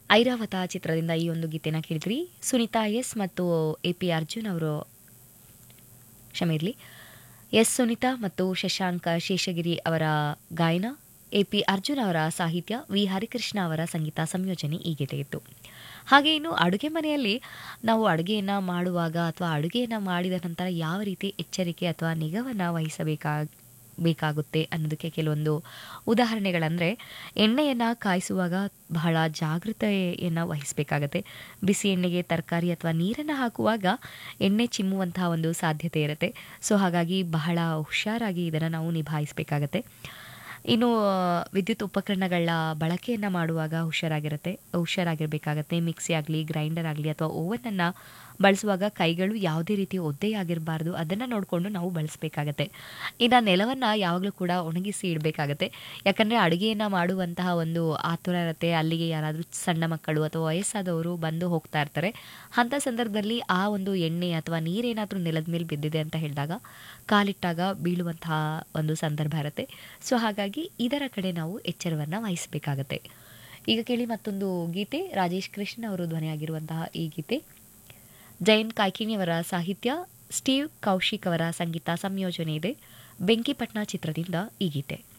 ಐರಾವತ ಚಿತ್ರದಿಂದ ಈ ಒಂದು ಗೀತೆನ ಕೇಳಿದ್ರಿ ಸುನಿತಾ ಎಸ್ ಮತ್ತು ಎ ಪಿ ಅರ್ಜುನ್ ಅವರು ಕ್ಷಮೆ ಇರಲಿ ಎಸ್ ಸುನಿತಾ ಮತ್ತು ಶಶಾಂಕ ಶೇಷಗಿರಿ ಅವರ ಗಾಯನ ಎ ಪಿ ಅರ್ಜುನ್ ಅವರ ಸಾಹಿತ್ಯ ವಿ ಹರಿಕೃಷ್ಣ ಅವರ ಸಂಗೀತ ಸಂಯೋಜನೆ ಈ ಗೀತೆ ಇತ್ತು ಹಾಗೆ ಇನ್ನು ಅಡುಗೆ ಮನೆಯಲ್ಲಿ ನಾವು ಅಡುಗೆಯನ್ನು ಮಾಡುವಾಗ ಅಥವಾ ಅಡುಗೆಯನ್ನು ಮಾಡಿದ ನಂತರ ಯಾವ ರೀತಿ ಎಚ್ಚರಿಕೆ ಅಥವಾ ನಿಗವನ್ನು ವಹಿಸಬೇಕಾ ಬೇಕಾಗುತ್ತೆ ಅನ್ನೋದಕ್ಕೆ ಕೆಲವೊಂದು ಉದಾಹರಣೆಗಳಂದರೆ ಎಣ್ಣೆಯನ್ನು ಕಾಯಿಸುವಾಗ ಬಹಳ ಜಾಗೃತೆಯನ್ನು ವಹಿಸಬೇಕಾಗತ್ತೆ ಬಿಸಿ ಎಣ್ಣೆಗೆ ತರಕಾರಿ ಅಥವಾ ನೀರನ್ನು ಹಾಕುವಾಗ ಎಣ್ಣೆ ಚಿಮ್ಮುವಂತಹ ಒಂದು ಸಾಧ್ಯತೆ ಇರುತ್ತೆ ಸೊ ಹಾಗಾಗಿ ಬಹಳ ಹುಷಾರಾಗಿ ಇದನ್ನು ನಾವು ನಿಭಾಯಿಸಬೇಕಾಗತ್ತೆ ಇನ್ನು ವಿದ್ಯುತ್ ಉಪಕರಣಗಳ ಬಳಕೆಯನ್ನು ಮಾಡುವಾಗ ಹುಷಾರಾಗಿರುತ್ತೆ ಹುಷಾರಾಗಿರಬೇಕಾಗತ್ತೆ ಮಿಕ್ಸಿ ಆಗಲಿ ಗ್ರೈಂಡರ್ ಆಗಲಿ ಅಥವಾ ಓವನನ್ನು ಬಳಸುವಾಗ ಕೈಗಳು ಯಾವುದೇ ರೀತಿ ಒದ್ದೆಯಾಗಿರಬಾರ್ದು ಅದನ್ನು ನೋಡಿಕೊಂಡು ನಾವು ಬಳಸಬೇಕಾಗತ್ತೆ ಇನ್ನು ನೆಲವನ್ನು ಯಾವಾಗಲೂ ಕೂಡ ಒಣಗಿಸಿ ಇಡಬೇಕಾಗತ್ತೆ ಯಾಕಂದರೆ ಅಡುಗೆಯನ್ನು ಮಾಡುವಂತಹ ಒಂದು ಆತುರ ಇರುತ್ತೆ ಅಲ್ಲಿಗೆ ಯಾರಾದರೂ ಸಣ್ಣ ಮಕ್ಕಳು ಅಥವಾ ವಯಸ್ಸಾದವರು ಬಂದು ಹೋಗ್ತಾ ಇರ್ತಾರೆ ಅಂಥ ಸಂದರ್ಭದಲ್ಲಿ ಆ ಒಂದು ಎಣ್ಣೆ ಅಥವಾ ನೀರೇನಾದರೂ ನೆಲದ ಮೇಲೆ ಬಿದ್ದಿದೆ ಅಂತ ಹೇಳಿದಾಗ ಕಾಲಿಟ್ಟಾಗ ಬೀಳುವಂತಹ ಒಂದು ಸಂದರ್ಭ ಇರುತ್ತೆ ಸೊ ಹಾಗಾಗಿ ಇದರ ಕಡೆ ನಾವು ಎಚ್ಚರವನ್ನು ವಹಿಸಬೇಕಾಗತ್ತೆ ಈಗ ಕೇಳಿ ಮತ್ತೊಂದು ಗೀತೆ ರಾಜೇಶ್ ಕೃಷ್ಣ ಅವರು ಧ್ವನಿಯಾಗಿರುವಂತಹ ಈ ಗೀತೆ ಜಯಂತ್ ಕಾಯ್ಕಿಣಿಯವರ ಸಾಹಿತ್ಯ ಸ್ಟೀವ್ ಕೌಶಿಕ್ ಅವರ ಸಂಗೀತ ಸಂಯೋಜನೆ ಇದೆ ಬೆಂಕಿಪಟ್ನ ಚಿತ್ರದಿಂದ ಈ ಗೀತೆ